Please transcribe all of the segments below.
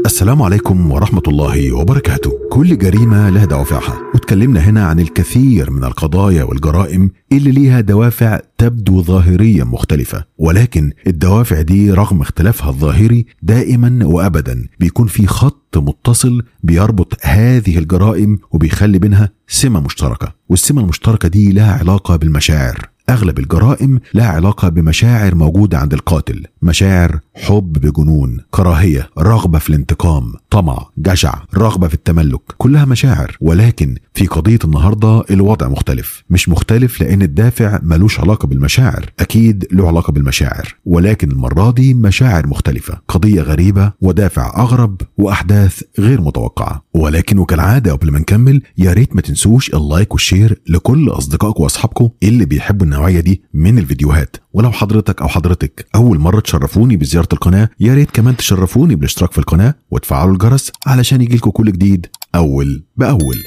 السلام عليكم ورحمة الله وبركاته كل جريمة لها دوافعها واتكلمنا هنا عن الكثير من القضايا والجرائم اللي ليها دوافع تبدو ظاهريا مختلفة ولكن الدوافع دي رغم اختلافها الظاهري دائما وأبدا بيكون في خط متصل بيربط هذه الجرائم وبيخلي بينها سمة مشتركة والسمة المشتركة دي لها علاقة بالمشاعر اغلب الجرائم لها علاقه بمشاعر موجوده عند القاتل مشاعر حب بجنون كراهيه رغبه في الانتقام طمع جشع رغبه في التملك كلها مشاعر ولكن في قضيه النهارده الوضع مختلف مش مختلف لان الدافع ملوش علاقه بالمشاعر اكيد له علاقه بالمشاعر ولكن المره دي مشاعر مختلفه قضيه غريبه ودافع اغرب واحداث غير متوقعه ولكن وكالعاده قبل ما نكمل يا ريت ما تنسوش اللايك والشير لكل اصدقائكم واصحابكم اللي بيحبوا النوعيه دي من الفيديوهات ولو حضرتك او حضرتك اول مره تشرفوني بزياره القناه يا ريت كمان تشرفوني بالاشتراك في القناه وتفعلوا الجرس علشان يجيلكم كل جديد اول باول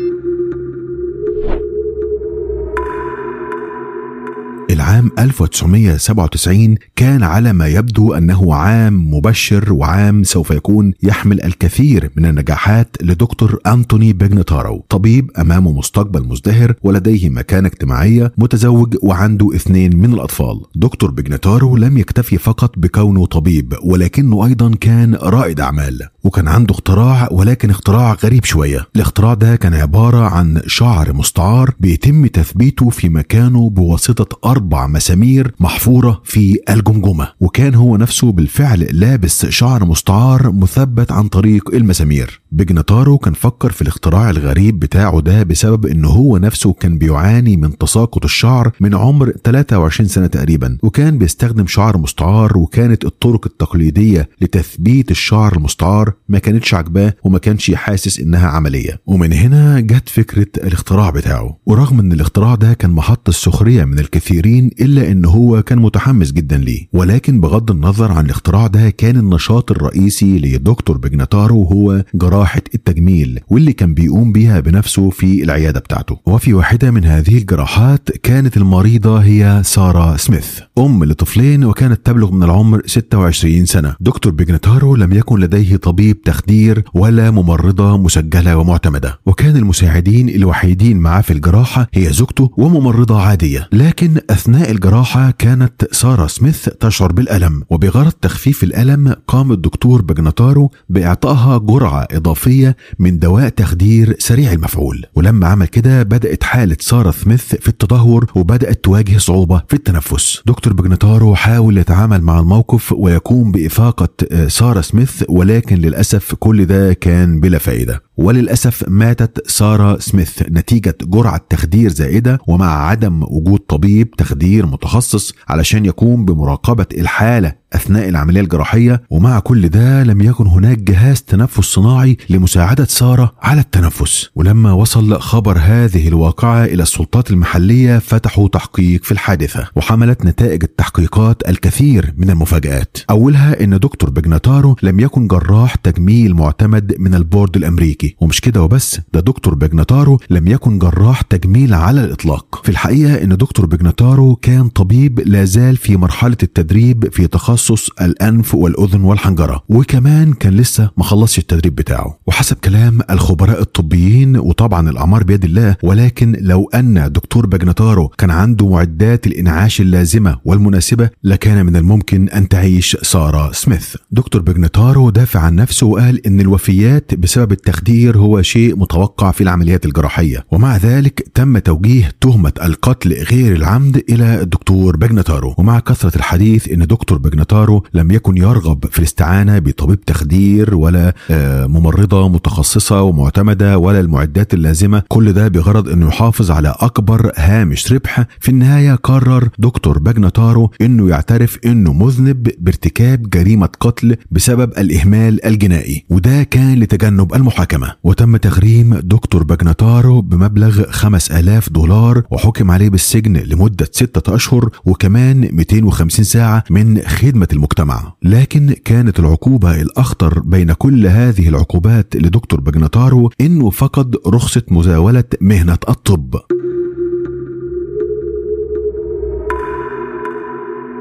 العام 1997 كان على ما يبدو انه عام مبشر وعام سوف يكون يحمل الكثير من النجاحات لدكتور انتوني بيجنتارو طبيب امامه مستقبل مزدهر ولديه مكانه اجتماعيه متزوج وعنده اثنين من الاطفال دكتور بيجنتارو لم يكتفي فقط بكونه طبيب ولكنه ايضا كان رائد اعمال وكان عنده اختراع ولكن اختراع غريب شويه الاختراع ده كان عباره عن شعر مستعار بيتم تثبيته في مكانه بواسطه اربع مسامير محفوره في الجمجمه وكان هو نفسه بالفعل لابس شعر مستعار مثبت عن طريق المسامير بجنتارو كان فكر في الاختراع الغريب بتاعه ده بسبب انه هو نفسه كان بيعاني من تساقط الشعر من عمر 23 سنه تقريبا وكان بيستخدم شعر مستعار وكانت الطرق التقليديه لتثبيت الشعر المستعار ما كانتش عاجباه وما كانش حاسس انها عمليه ومن هنا جت فكره الاختراع بتاعه ورغم ان الاختراع ده كان محط السخريه من الكثيرين الا ان هو كان متحمس جدا ليه ولكن بغض النظر عن الاختراع ده كان النشاط الرئيسي لدكتور بجنتارو هو جراحه التجميل واللي كان بيقوم بيها بنفسه في العياده بتاعته وفي واحده من هذه الجراحات كانت المريضه هي ساره سميث ام لطفلين وكانت تبلغ من العمر 26 سنه دكتور بجنتارو لم يكن لديه طبيب تخدير ولا ممرضه مسجله ومعتمده وكان المساعدين الوحيدين معاه في الجراحه هي زوجته وممرضه عاديه لكن اثناء الجراحه كانت ساره سميث تشعر بالالم وبغرض تخفيف الالم قام الدكتور بجنتارو باعطائها جرعه اضافيه من دواء تخدير سريع المفعول ولما عمل كده بدات حاله ساره سميث في التدهور وبدات تواجه صعوبه في التنفس دكتور بجنتارو حاول يتعامل مع الموقف ويقوم بافاقه ساره سميث ولكن للاسف كل ده كان بلا فائده وللأسف ماتت سارة سميث نتيجة جرعة تخدير زائدة ومع عدم وجود طبيب تخدير متخصص علشان يقوم بمراقبة الحالة أثناء العملية الجراحية ومع كل ده لم يكن هناك جهاز تنفس صناعي لمساعدة سارة على التنفس ولما وصل خبر هذه الواقعة إلى السلطات المحلية فتحوا تحقيق في الحادثة وحملت نتائج التحقيقات الكثير من المفاجآت أولها أن دكتور بجناتارو لم يكن جراح تجميل معتمد من البورد الأمريكي ومش كده وبس ده دكتور بجناتارو لم يكن جراح تجميل على الإطلاق في الحقيقة أن دكتور بجناتارو كان طبيب لا زال في مرحلة التدريب في تخصص تخصص الانف والاذن والحنجره وكمان كان لسه ما خلصش التدريب بتاعه وحسب كلام الخبراء الطبيين وطبعا الاعمار بيد الله ولكن لو ان دكتور باجناتارو كان عنده معدات الانعاش اللازمه والمناسبه لكان من الممكن ان تعيش ساره سميث دكتور باجناتارو دافع عن نفسه وقال ان الوفيات بسبب التخدير هو شيء متوقع في العمليات الجراحيه ومع ذلك تم توجيه تهمه القتل غير العمد الى الدكتور باجناتارو ومع كثره الحديث ان دكتور باجناتارو لم يكن يرغب في الاستعانة بطبيب تخدير ولا ممرضة متخصصة ومعتمدة ولا المعدات اللازمة كل ده بغرض انه يحافظ على اكبر هامش ربح في النهاية قرر دكتور باجناتارو انه يعترف انه مذنب بارتكاب جريمة قتل بسبب الاهمال الجنائي وده كان لتجنب المحاكمة وتم تغريم دكتور باجناتارو بمبلغ 5000 دولار وحكم عليه بالسجن لمدة ستة اشهر وكمان 250 ساعة من خدمة المجتمع لكن كانت العقوبة الأخطر بين كل هذه العقوبات لدكتور باجناتارو إنه فقد رخصة مزاولة مهنة الطب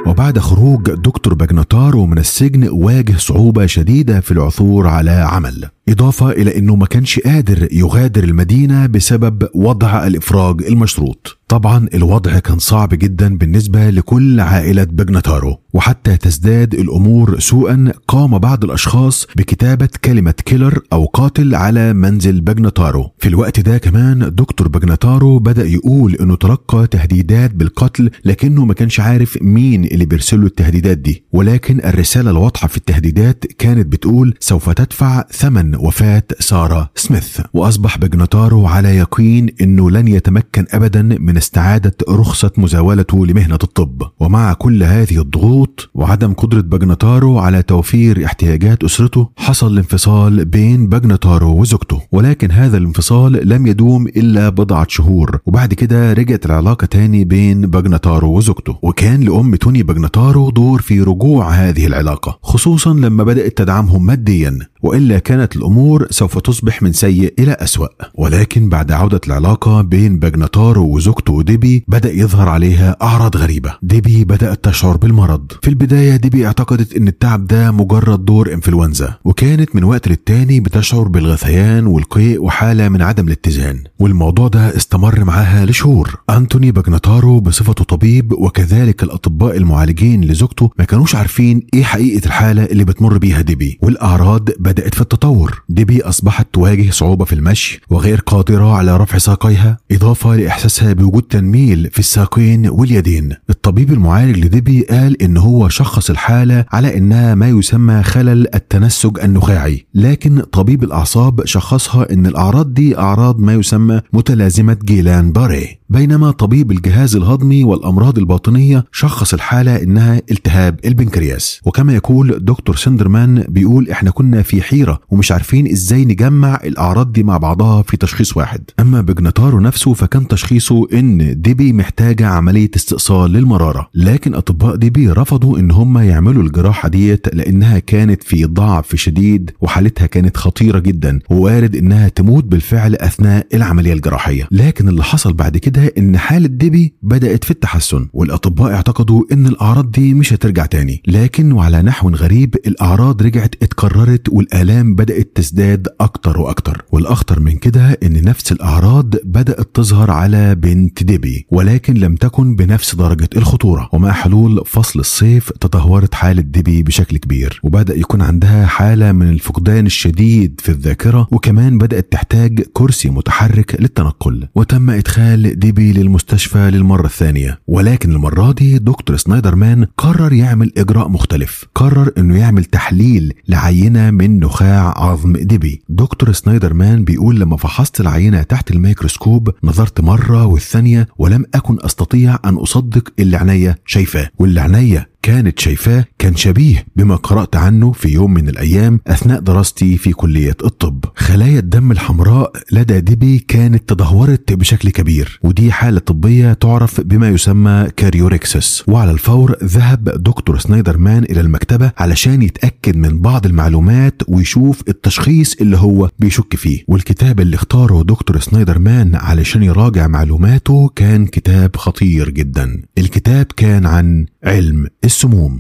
وبعد خروج دكتور باجناتارو من السجن واجه صعوبة شديدة في العثور على عمل إضافة إلى أنه ما كانش قادر يغادر المدينة بسبب وضع الإفراج المشروط طبعا الوضع كان صعب جدا بالنسبة لكل عائلة باجناتارو وحتى تزداد الأمور سوءا قام بعض الأشخاص بكتابة كلمة كيلر أو قاتل على منزل باجناتارو في الوقت ده كمان دكتور باجناتارو بدأ يقول أنه تلقى تهديدات بالقتل لكنه ما كانش عارف مين اللي بيرسله التهديدات دي ولكن الرسالة الواضحة في التهديدات كانت بتقول سوف تدفع ثمن وفاة سارة سميث وأصبح باجناتارو على يقين أنه لن يتمكن أبدا من استعادة رخصة مزاولته لمهنة الطب ومع كل هذه الضغوط وعدم قدرة باجناتارو على توفير احتياجات أسرته حصل الانفصال بين باجناتارو وزوجته ولكن هذا الانفصال لم يدوم إلا بضعة شهور وبعد كده رجعت العلاقة تاني بين باجناتارو وزوجته وكان لأم توني باجناتارو دور في رجوع هذه العلاقة خصوصا لما بدأت تدعمهم ماديا وإلا كانت الأمور سوف تصبح من سيء إلى أسوأ ولكن بعد عودة العلاقة بين باجناتارو وزوجته ديبي بدأ يظهر عليها أعراض غريبة ديبي بدأت تشعر بالمرض في البداية ديبي اعتقدت أن التعب ده مجرد دور إنفلونزا وكانت من وقت للتاني بتشعر بالغثيان والقيء وحالة من عدم الاتزان والموضوع ده استمر معاها لشهور أنتوني باجناتارو بصفته طبيب وكذلك الأطباء المعالجين لزوجته ما كانوش عارفين إيه حقيقة الحالة اللي بتمر بيها ديبي والأعراض بدأت في التطور ديبي أصبحت تواجه صعوبة في المشي وغير قادرة على رفع ساقيها إضافة لإحساسها بوجود تنميل في الساقين واليدين الطبيب المعالج لديبي قال إن هو شخص الحالة على إنها ما يسمى خلل التنسج النخاعي لكن طبيب الأعصاب شخصها إن الأعراض دي أعراض ما يسمى متلازمة جيلان باري بينما طبيب الجهاز الهضمي والأمراض الباطنية شخص الحالة إنها التهاب البنكرياس وكما يقول دكتور سندرمان بيقول إحنا كنا في حيرة ومش عارفين إزاي نجمع الأعراض دي مع بعضها في تشخيص واحد أما بجناتارو نفسه فكان تشخيصه إن ديبي محتاجة عملية استئصال للمرارة لكن أطباء ديبي رفضوا إن هم يعملوا الجراحة ديت لأنها كانت في ضعف شديد وحالتها كانت خطيرة جدا ووارد إنها تموت بالفعل أثناء العملية الجراحية لكن اللي حصل بعد كده ان حالة ديبي بدأت في التحسن والاطباء اعتقدوا ان الاعراض دي مش هترجع تاني لكن وعلى نحو غريب الاعراض رجعت اتكررت والالام بدأت تزداد اكتر واكتر والاخطر من كده ان نفس الاعراض بدأت تظهر على بنت ديبي ولكن لم تكن بنفس درجة الخطورة ومع حلول فصل الصيف تدهورت حالة ديبي بشكل كبير وبدأ يكون عندها حالة من الفقدان الشديد في الذاكرة وكمان بدأت تحتاج كرسي متحرك للتنقل وتم ادخال ديبي ديبي للمستشفى للمرة الثانية ولكن المرة دي دكتور سنايدر مان قرر يعمل إجراء مختلف قرر أنه يعمل تحليل لعينة من نخاع عظم ديبي دكتور سنايدر مان بيقول لما فحصت العينة تحت الميكروسكوب نظرت مرة والثانية ولم أكن أستطيع أن أصدق اللي عينيا شايفاه واللي عينيا كانت شايفاه كان شبيه بما قرأت عنه في يوم من الأيام أثناء دراستي في كلية الطب خلايا الدم الحمراء لدى ديبي كانت تدهورت بشكل كبير ودي حالة طبية تعرف بما يسمى كاريوريكسس وعلى الفور ذهب دكتور سنايدر مان إلى المكتبة علشان يتأكد من بعض المعلومات ويشوف التشخيص اللي هو بيشك فيه والكتاب اللي اختاره دكتور سنايدر مان علشان يراجع معلوماته كان كتاب خطير جدا الكتاب كان عن علم السموم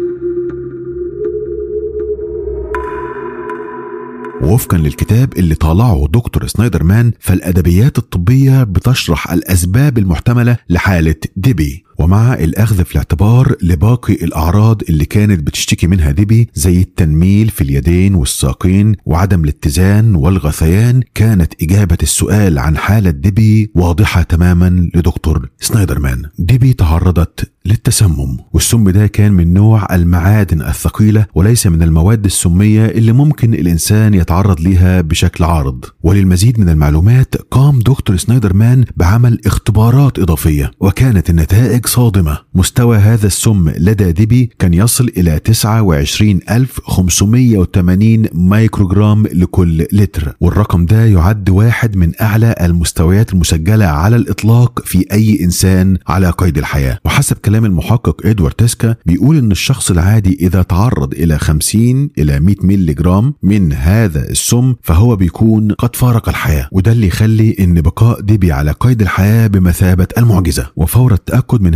وفقا للكتاب اللي طالعه دكتور سنايدر مان فالادبيات الطبيه بتشرح الاسباب المحتمله لحاله ديبي ومع الأخذ في الاعتبار لباقي الأعراض اللي كانت بتشتكي منها ديبي زي التنميل في اليدين والساقين وعدم الاتزان والغثيان كانت إجابة السؤال عن حالة ديبي واضحة تماما لدكتور سنايدرمان ديبي تعرضت للتسمم والسم ده كان من نوع المعادن الثقيلة وليس من المواد السمية اللي ممكن الإنسان يتعرض ليها بشكل عارض وللمزيد من المعلومات قام دكتور سنايدرمان بعمل اختبارات إضافية وكانت النتائج صادمة مستوى هذا السم لدى ديبي كان يصل إلى 29580 مايكروجرام لكل لتر والرقم ده يعد واحد من أعلى المستويات المسجلة على الإطلاق في أي إنسان على قيد الحياة وحسب كلام المحقق إدوارد تيسكا بيقول إن الشخص العادي إذا تعرض إلى 50 إلى 100 ملي جرام من هذا السم فهو بيكون قد فارق الحياة وده اللي يخلي إن بقاء ديبي على قيد الحياة بمثابة المعجزة وفور التأكد من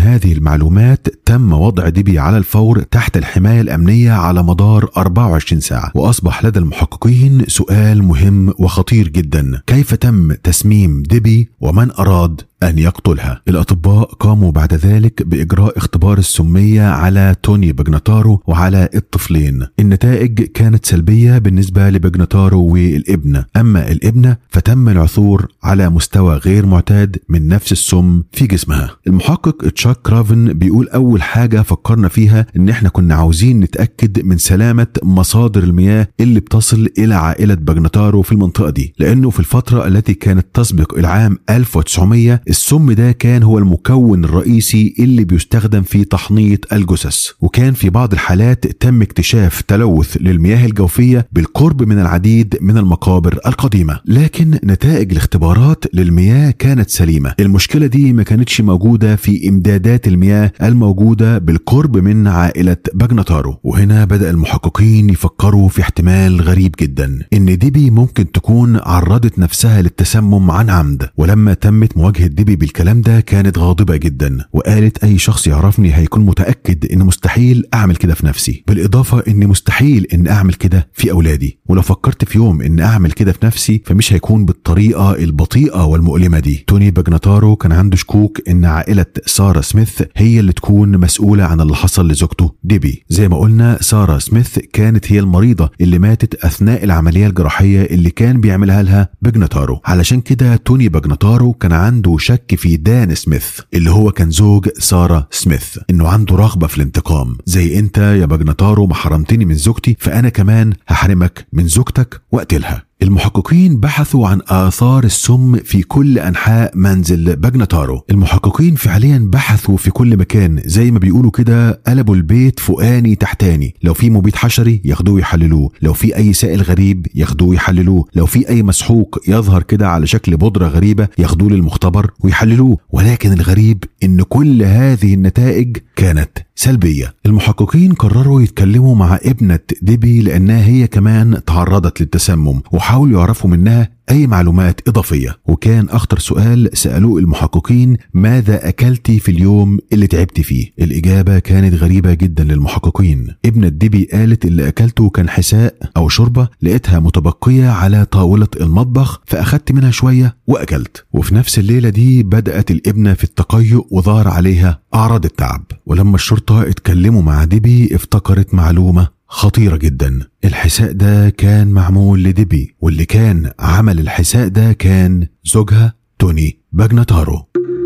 هذه المعلومات تم وضع ديبي على الفور تحت الحماية الأمنية على مدار 24 ساعة وأصبح لدى المحققين سؤال مهم وخطير جدا كيف تم تسميم ديبي ومن أراد أن يقتلها الأطباء قاموا بعد ذلك بإجراء اختبار السمية على توني بجناتارو وعلى الطفلين النتائج كانت سلبية بالنسبة لبجناتارو والابن أما الابنة فتم العثور على مستوى غير معتاد من نفس السم في جسمها المحقق تشاك كرافن بيقول أول حاجة فكرنا فيها إن إحنا كنا عاوزين نتأكد من سلامة مصادر المياه اللي بتصل إلى عائلة بجناتارو في المنطقة دي لأنه في الفترة التي كانت تسبق العام 1900 السم ده كان هو المكون الرئيسي اللي بيستخدم في تحنيط الجثث وكان في بعض الحالات تم اكتشاف تلوث للمياه الجوفية بالقرب من العديد من المقابر القديمة لكن نتائج الاختبارات للمياه كانت سليمة المشكلة دي ما كانتش موجودة في إمدادات المياه الموجودة بالقرب من عائلة باجناتارو وهنا بدأ المحققين يفكروا في احتمال غريب جدا إن ديبي ممكن تكون عرضت نفسها للتسمم عن عمد ولما تمت مواجهة ديبي بالكلام ده كانت غاضبة جدا وقالت أي شخص يعرفني هيكون متأكد إن مستحيل أعمل كده في نفسي بالإضافة إن مستحيل إن أعمل كده في أولادي ولو فكرت في يوم إن أعمل كده في نفسي فمش هيكون بالطريقة البطيئة والمؤلمة دي توني باجناتارو كان عنده شكوك إن عائلة سارة سميث هي اللي تكون مسؤولة عن اللي حصل لزوجته ديبي زي ما قلنا سارة سميث كانت هي المريضة اللي ماتت أثناء العملية الجراحية اللي كان بيعملها لها باجناتارو علشان كده توني باجناتارو كان عنده شك في دان سميث اللي هو كان زوج سارة سميث انه عنده رغبة في الانتقام زي انت يا باجناتارو ما حرمتني من زوجتي فانا كمان هحرمك من زوجتك واقتلها المحققين بحثوا عن آثار السم في كل أنحاء منزل باجناتارو المحققين فعليا بحثوا في كل مكان زي ما بيقولوا كده قلبوا البيت فوقاني تحتاني لو في مبيد حشري ياخدوه يحللوه لو في أي سائل غريب ياخدوه يحللوه لو في أي مسحوق يظهر كده على شكل بودرة غريبة ياخدوه للمختبر ويحللوه ولكن الغريب إن كل هذه النتائج كانت سلبية المحققين قرروا يتكلموا مع ابنة ديبي لأنها هي كمان تعرضت للتسمم وحاولوا يعرفوا منها أي معلومات إضافية وكان أخطر سؤال سألوه المحققين ماذا أكلت في اليوم اللي تعبت فيه الإجابة كانت غريبة جدا للمحققين ابنة ديبي قالت اللي أكلته كان حساء أو شوربة لقيتها متبقية على طاولة المطبخ فأخدت منها شوية وأكلت وفي نفس الليلة دي بدأت الابنة في التقيؤ وظهر عليها أعراض التعب ولما الشرطة اتكلموا مع ديبي افتكرت معلومة خطيرة جدا الحساء ده كان معمول لديبي واللي كان عمل الحساء ده كان زوجها توني باجناتارو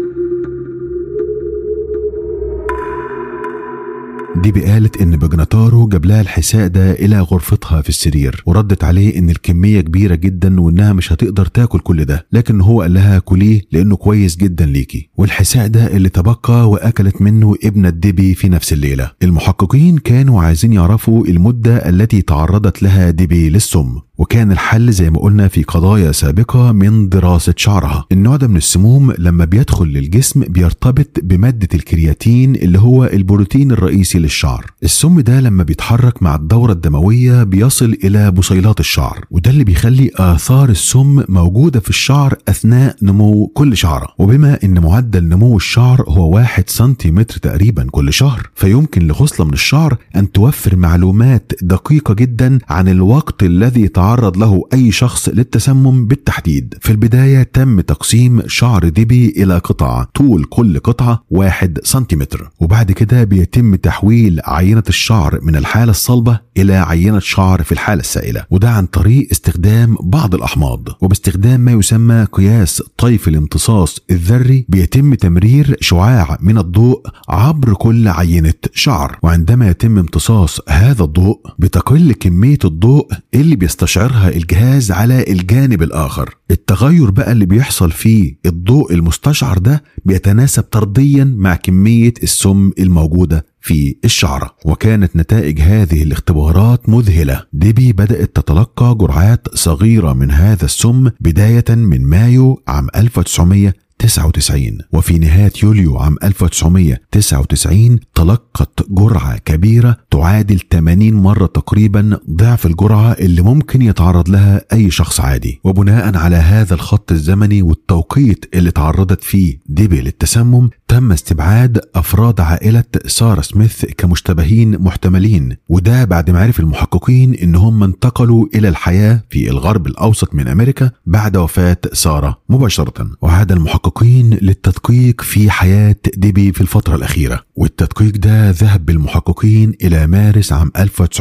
ديبي قالت ان باجناتارو جاب لها الحساء ده الى غرفتها في السرير وردت عليه ان الكميه كبيره جدا وانها مش هتقدر تاكل كل ده لكن هو قال لها كليه لانه كويس جدا ليكي والحساء ده اللي تبقى واكلت منه ابنه ديبي في نفس الليله المحققين كانوا عايزين يعرفوا المده التي تعرضت لها ديبي للسم وكان الحل زي ما قلنا في قضايا سابقة من دراسة شعرها النوع ده من السموم لما بيدخل للجسم بيرتبط بمادة الكرياتين اللي هو البروتين الرئيسي للشعر السم ده لما بيتحرك مع الدورة الدموية بيصل إلى بصيلات الشعر وده اللي بيخلي آثار السم موجودة في الشعر أثناء نمو كل شعرة وبما إن معدل نمو الشعر هو واحد سنتيمتر تقريبا كل شهر فيمكن لخصلة من الشعر أن توفر معلومات دقيقة جدا عن الوقت الذي تعرض تعرض له أي شخص للتسمم بالتحديد في البداية تم تقسيم شعر ديبي إلى قطع طول كل قطعة واحد سنتيمتر وبعد كده بيتم تحويل عينة الشعر من الحالة الصلبة إلى عينة شعر في الحالة السائلة وده عن طريق استخدام بعض الأحماض وباستخدام ما يسمى قياس طيف الامتصاص الذري بيتم تمرير شعاع من الضوء عبر كل عينة شعر وعندما يتم امتصاص هذا الضوء بتقل كمية الضوء اللي بيستشعر بيظهرها الجهاز على الجانب الآخر التغير بقى اللي بيحصل فيه الضوء المستشعر ده بيتناسب طرديا مع كمية السم الموجودة في الشعرة وكانت نتائج هذه الاختبارات مذهلة ديبي بدأت تتلقى جرعات صغيرة من هذا السم بداية من مايو عام 1900 1999 وفي نهاية يوليو عام 1999 تلقت جرعة كبيرة تعادل 80 مرة تقريبا ضعف الجرعة اللي ممكن يتعرض لها أي شخص عادي وبناء على هذا الخط الزمني والتوقيت اللي تعرضت فيه ديبي للتسمم تم استبعاد أفراد عائلة سارة سميث كمشتبهين محتملين وده بعد ما عرف المحققين إن هم انتقلوا إلى الحياة في الغرب الأوسط من أمريكا بعد وفاة سارة مباشرة وعاد المحققين للتدقيق في حياة ديبي في الفترة الأخيرة والتدقيق ده ذهب بالمحققين إلى مارس عام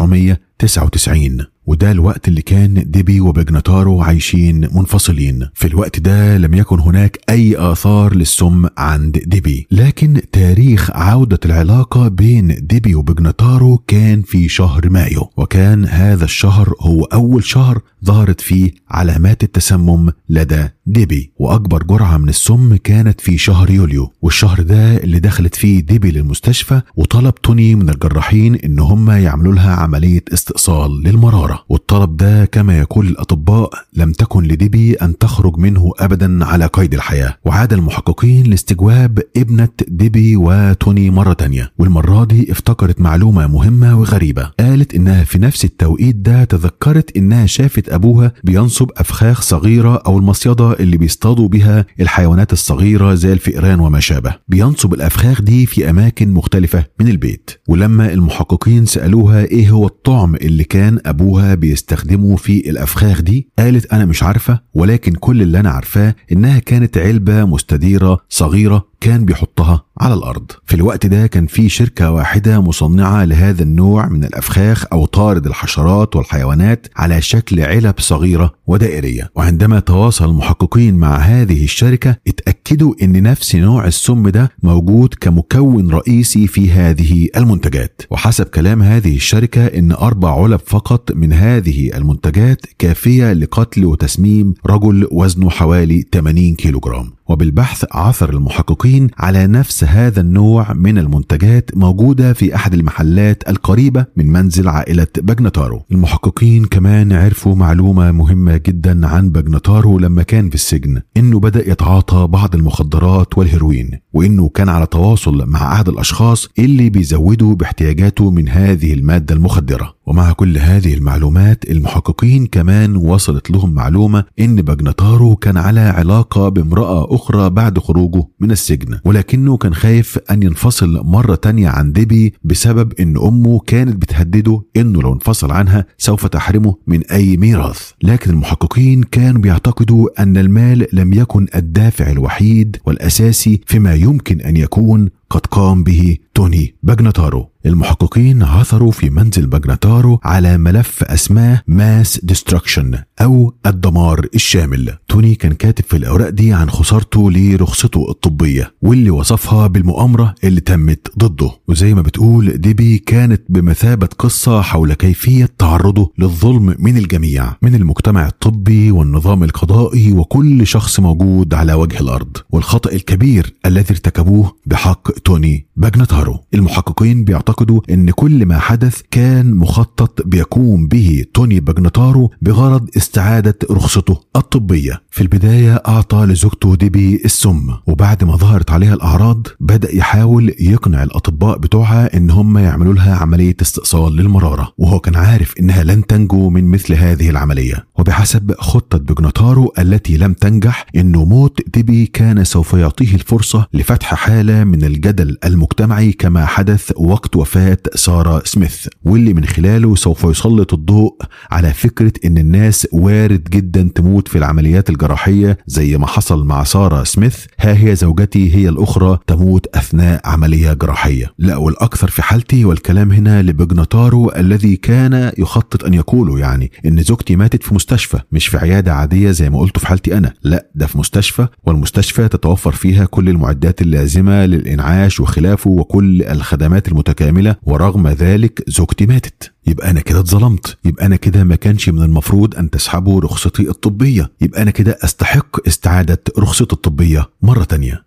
1999 وده الوقت اللي كان ديبي وبجنتارو عايشين منفصلين في الوقت ده لم يكن هناك أي آثار للسم عند ديبي لكن تاريخ عودة العلاقة بين ديبي وبجنتارو كان في شهر مايو وكان هذا الشهر هو أول شهر ظهرت فيه علامات التسمم لدى ديبي وأكبر جرعة من السم كانت في شهر يوليو والشهر ده اللي دخلت فيه ديبي للمستشفى وطلب توني من الجراحين إن هم يعملوا لها عملية استئصال للمرارة والطلب ده كما يقول الأطباء لم تكن لديبي أن تخرج منه أبدا على قيد الحياة وعاد المحققين لاستجواب ابنة ديبي وتوني مرة تانية والمرة دي افتكرت معلومة مهمة وغريبة قالت إنها في نفس التوقيت ده تذكرت إنها شافت أبوها بينصب أفخاخ صغيرة أو المصيدة اللي بيصطادوا بها الحيوانات الصغيرة زي الفئران وما شابه بينصب الأفخاخ دي في أماكن مختلفة من البيت ولما المحققين سألوها إيه هو الطعم اللي كان أبوها بيستخدمه في الأفخاخ دي قالت أنا مش عارفة ولكن كل اللي أنا عارفاه إنها كانت علبة مستديرة صغيرة كان بيحطها على الارض في الوقت ده كان في شركه واحده مصنعه لهذا النوع من الافخاخ او طارد الحشرات والحيوانات على شكل علب صغيره ودائريه وعندما تواصل المحققين مع هذه الشركه اتاكدوا ان نفس نوع السم ده موجود كمكون رئيسي في هذه المنتجات وحسب كلام هذه الشركه ان اربع علب فقط من هذه المنتجات كافيه لقتل وتسميم رجل وزنه حوالي 80 كيلوغرام وبالبحث عثر المحققين على نفس هذا النوع من المنتجات موجودة في أحد المحلات القريبة من منزل عائلة باجنتارو المحققين كمان عرفوا معلومة مهمة جدا عن باجنتارو لما كان في السجن إنه بدأ يتعاطى بعض المخدرات والهيروين وإنه كان على تواصل مع أحد الأشخاص اللي بيزودوا باحتياجاته من هذه المادة المخدرة ومع كل هذه المعلومات المحققين كمان وصلت لهم معلومة إن باجنتارو كان على علاقة بامرأة أخرى بعد خروجه من السجن ولكنه كان خايف أن ينفصل مرة تانية عن ديبي بسبب إن أمه كانت بتهدده إنه لو انفصل عنها سوف تحرمه من أي ميراث لكن المحققين كانوا بيعتقدوا أن المال لم يكن الدافع الوحيد والأساسي فيما يمكن أن يكون قد قام به توني باجناتارو المحققين عثروا في منزل باجناتارو على ملف اسماه ماس ديستركشن او الدمار الشامل توني كان كاتب في الاوراق دي عن خسارته لرخصته الطبيه واللي وصفها بالمؤامره اللي تمت ضده وزي ما بتقول ديبي كانت بمثابه قصه حول كيفيه تعرضه للظلم من الجميع من المجتمع الطبي والنظام القضائي وكل شخص موجود على وجه الارض والخطا الكبير الذي ارتكبوه بحق توني باجناتارو المحققين بيعتقدوا ان كل ما حدث كان مخطط بيقوم به توني باجناتارو بغرض استعادة رخصته الطبية في البداية أعطى لزوجته ديبي السم وبعد ما ظهرت عليها الأعراض بدأ يحاول يقنع الأطباء بتوعها إن هم يعملوا لها عملية استئصال للمرارة وهو كان عارف إنها لن تنجو من مثل هذه العملية وبحسب خطة بجناتارو التي لم تنجح إنه موت ديبي كان سوف يعطيه الفرصة لفتح حالة من الجدل المجتمعي كما حدث وقت وفاة سارة سميث واللي من خلاله سوف يسلط الضوء على فكرة إن الناس وارد جدا تموت في العمليات الجراحية زي ما حصل مع سارة سميث ها هي زوجتي هي الأخرى تموت أثناء عملية جراحية لا والأكثر في حالتي والكلام هنا لبجناتارو الذي كان يخطط أن يقوله يعني إن زوجتي ماتت في مستشفى مش في عيادة عادية زي ما قلت في حالتي أنا لا ده في مستشفى والمستشفى تتوفر فيها كل المعدات اللازمة للإنعاش وخلافه وكل الخدمات المتكاملة ورغم ذلك زوجتي ماتت يبقى انا كده اتظلمت يبقى انا كده ما كانش من المفروض ان تسحبوا رخصتي الطبيه يبقى انا كده استحق استعاده رخصتي الطبيه مره تانيه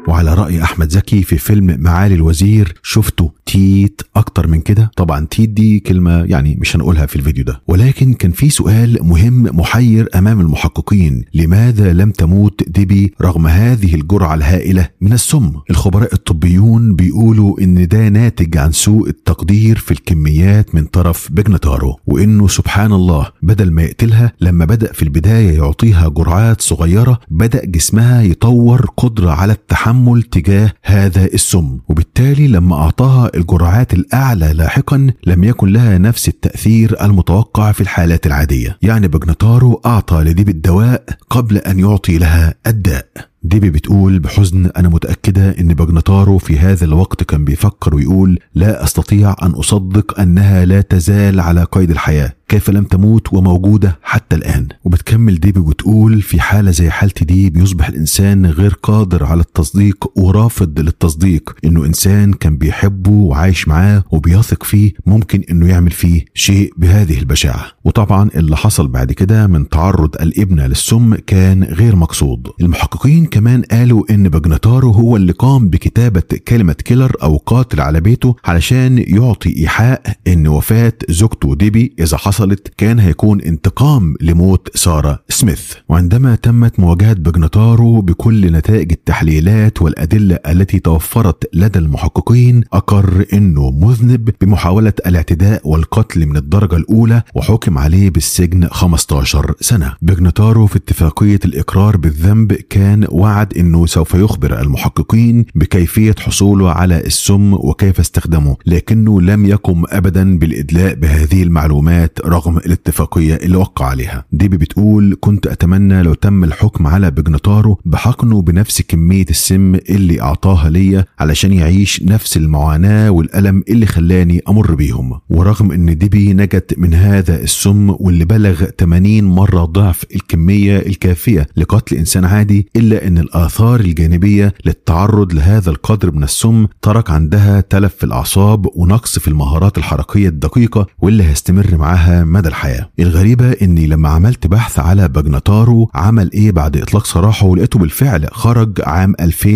وعلى رأي أحمد زكي في فيلم معالي الوزير شفتوا تيت أكتر من كده طبعا تيت دي كلمة يعني مش هنقولها في الفيديو ده ولكن كان في سؤال مهم محير أمام المحققين لماذا لم تموت ديبي رغم هذه الجرعة الهائلة من السم الخبراء الطبيون بيقولوا إن ده ناتج عن سوء التقدير في الكميات من طرف بجنتارو وإنه سبحان الله بدل ما يقتلها لما بدأ في البداية يعطيها جرعات صغيرة بدأ جسمها يطور قدرة على التحمل تجاه هذا السم وبالتالي لما أعطاها الجرعات الأعلى لاحقا لم يكن لها نفس التأثير المتوقع في الحالات العادية يعني بجنتارو أعطى لديب الدواء قبل أن يعطي لها الداء ديبي بتقول بحزن أنا متأكدة إن بجنتارو في هذا الوقت كان بيفكر ويقول لا أستطيع أن أصدق أنها لا تزال على قيد الحياة كيف لم تموت وموجودة حتى الآن وبتكمل ديبي وتقول في حالة زي حالتي دي بيصبح الإنسان غير قادر على التصديق ورافض للتصديق إنه إنسان كان بيحبه وعايش معاه وبيثق فيه ممكن إنه يعمل فيه شيء بهذه البشاعة وطبعا اللي حصل بعد كده من تعرض الابنة للسم كان غير مقصود المحققين كمان قالوا إن بجنتارو هو اللي قام بكتابة كلمة كيلر أو قاتل على بيته علشان يعطي إيحاء إن وفاة زوجته ديبي إذا حصل حصلت كان هيكون انتقام لموت سارة سميث وعندما تمت مواجهة بجنتارو بكل نتائج التحليلات والأدلة التي توفرت لدى المحققين أقر أنه مذنب بمحاولة الاعتداء والقتل من الدرجة الأولى وحكم عليه بالسجن 15 سنة بجنتارو في اتفاقية الإقرار بالذنب كان وعد أنه سوف يخبر المحققين بكيفية حصوله على السم وكيف استخدمه لكنه لم يقم أبدا بالإدلاء بهذه المعلومات رغم الاتفاقية اللي وقع عليها ديبي بتقول كنت أتمنى لو تم الحكم على بجنتارو بحقنه بنفس كمية السم اللي أعطاها ليا علشان يعيش نفس المعاناة والألم اللي خلاني أمر بيهم ورغم أن ديبي نجت من هذا السم واللي بلغ 80 مرة ضعف الكمية الكافية لقتل إنسان عادي إلا أن الآثار الجانبية للتعرض لهذا القدر من السم ترك عندها تلف في الأعصاب ونقص في المهارات الحركية الدقيقة واللي هيستمر معاها مدى الحياة الغريبة اني لما عملت بحث على باجناتارو عمل ايه بعد اطلاق سراحه ولقيته بالفعل خرج عام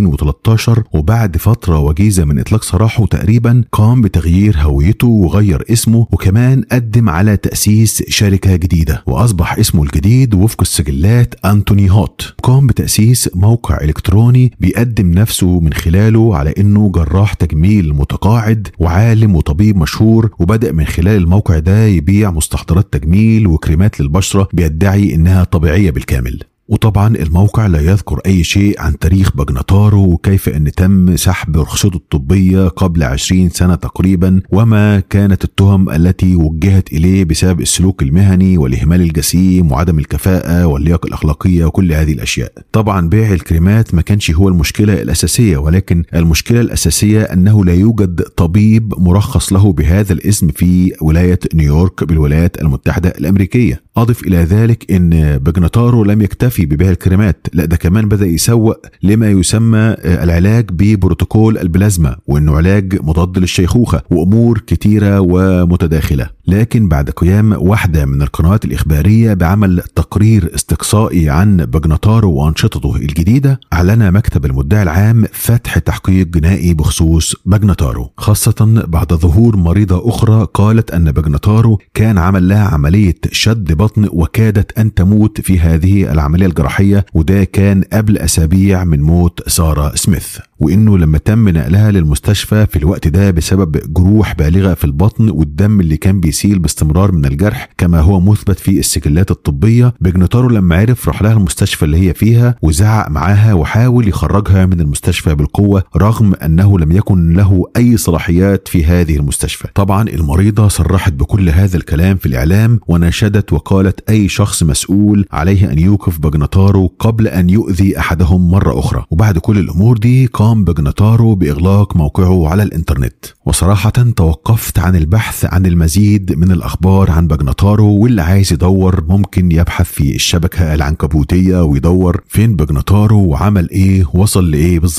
2013 وبعد فترة وجيزة من اطلاق سراحه تقريبا قام بتغيير هويته وغير اسمه وكمان قدم على تأسيس شركة جديدة واصبح اسمه الجديد وفق السجلات انتوني هوت قام بتأسيس موقع الكتروني بيقدم نفسه من خلاله على انه جراح تجميل متقاعد وعالم وطبيب مشهور وبدأ من خلال الموقع ده يبيع مستحضرات تجميل وكريمات للبشرة بيدعي إنها طبيعية بالكامل وطبعا الموقع لا يذكر أي شيء عن تاريخ باجناتارو وكيف أن تم سحب رخصته الطبية قبل 20 سنة تقريبا وما كانت التهم التي وجهت إليه بسبب السلوك المهني والإهمال الجسيم وعدم الكفاءة واللياقة الأخلاقية وكل هذه الأشياء طبعا بيع الكريمات ما كانش هو المشكلة الأساسية ولكن المشكلة الأساسية أنه لا يوجد طبيب مرخص له بهذا الاسم في ولاية نيويورك بالولايات المتحدة الأمريكية أضف إلى ذلك أن باجناتارو لم يكتفي ببيع الكريمات لا ده كمان بدأ يسوق لما يسمى العلاج ببروتوكول البلازما وأنه علاج مضاد للشيخوخة وأمور كتيرة ومتداخلة لكن بعد قيام واحدة من القنوات الإخبارية بعمل تقرير استقصائي عن باجناتارو وأنشطته الجديدة أعلن مكتب المدعي العام فتح تحقيق جنائي بخصوص باجناتارو خاصة بعد ظهور مريضة أخرى قالت أن باجناتارو كان عمل لها عملية شد بطن وكادت أن تموت في هذه العملية الجراحية وده كان قبل أسابيع من موت سارة سميث وانه لما تم نقلها للمستشفى في الوقت ده بسبب جروح بالغه في البطن والدم اللي كان بيسيل باستمرار من الجرح كما هو مثبت في السجلات الطبيه بجنتارو لما عرف راح لها المستشفى اللي هي فيها وزعق معاها وحاول يخرجها من المستشفى بالقوه رغم انه لم يكن له اي صلاحيات في هذه المستشفى طبعا المريضه صرحت بكل هذا الكلام في الاعلام وناشدت وقالت اي شخص مسؤول عليه ان يوقف بجنتارو قبل ان يؤذي احدهم مره اخرى وبعد كل الامور دي قام بجنتارو بإغلاق موقعه على الإنترنت وصراحة توقفت عن البحث عن المزيد من الأخبار عن بجنتارو واللي عايز يدور ممكن يبحث في الشبكة العنكبوتية ويدور فين بجنتارو وعمل إيه وصل لإيه بالظبط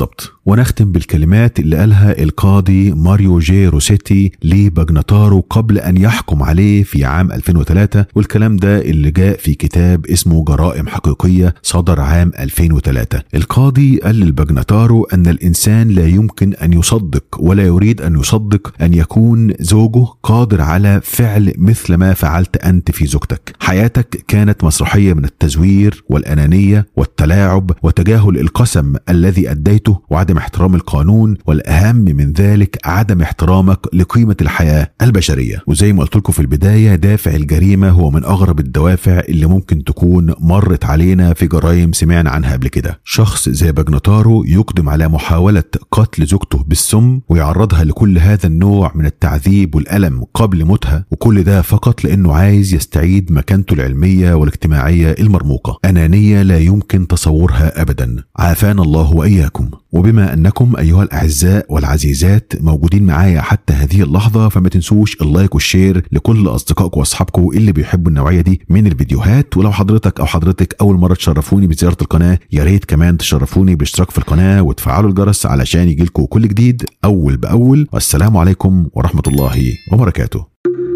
ونختم بالكلمات اللي قالها القاضي ماريو جي روسيتي لباجناتارو قبل أن يحكم عليه في عام 2003 والكلام ده اللي جاء في كتاب اسمه جرائم حقيقية صدر عام 2003 القاضي قال للباجناتارو أن الإنسان لا يمكن أن يصدق ولا يريد أن يصدق أن يكون زوجه قادر على فعل مثل ما فعلت أنت في زوجتك حياتك كانت مسرحية من التزوير والأنانية والتلاعب وتجاهل القسم الذي أديته وعدم احترام القانون والأهم من ذلك عدم احترامك لقيمة الحياة البشرية وزي ما قلت لكم في البداية دافع الجريمة هو من أغرب الدوافع اللي ممكن تكون مرت علينا في جرائم سمعنا عنها قبل كده شخص زي باجناتارو يقدم على محاولة قتل زوجته بالسم ويعرضها لكل هذا النوع من التعذيب والألم قبل موتها وكل ده فقط لأنه عايز يستعيد مكانته العلمية والاجتماعية المرموقة أنانية لا يمكن تصورها أبدا عافانا الله وإياكم وبما أنكم أيها الأعزاء والعزيزات موجودين معايا حتى هذه اللحظة فما تنسوش اللايك والشير لكل أصدقائكم وأصحابكم اللي بيحبوا النوعية دي من الفيديوهات ولو حضرتك أو حضرتك أول مرة تشرفوني بزيارة القناة يا ريت كمان تشرفوني بالاشتراك في القناة وتفعلوا الجرس علشان يجيلكم كل جديد أول بأول والسلام عليكم ورحمة الله وبركاته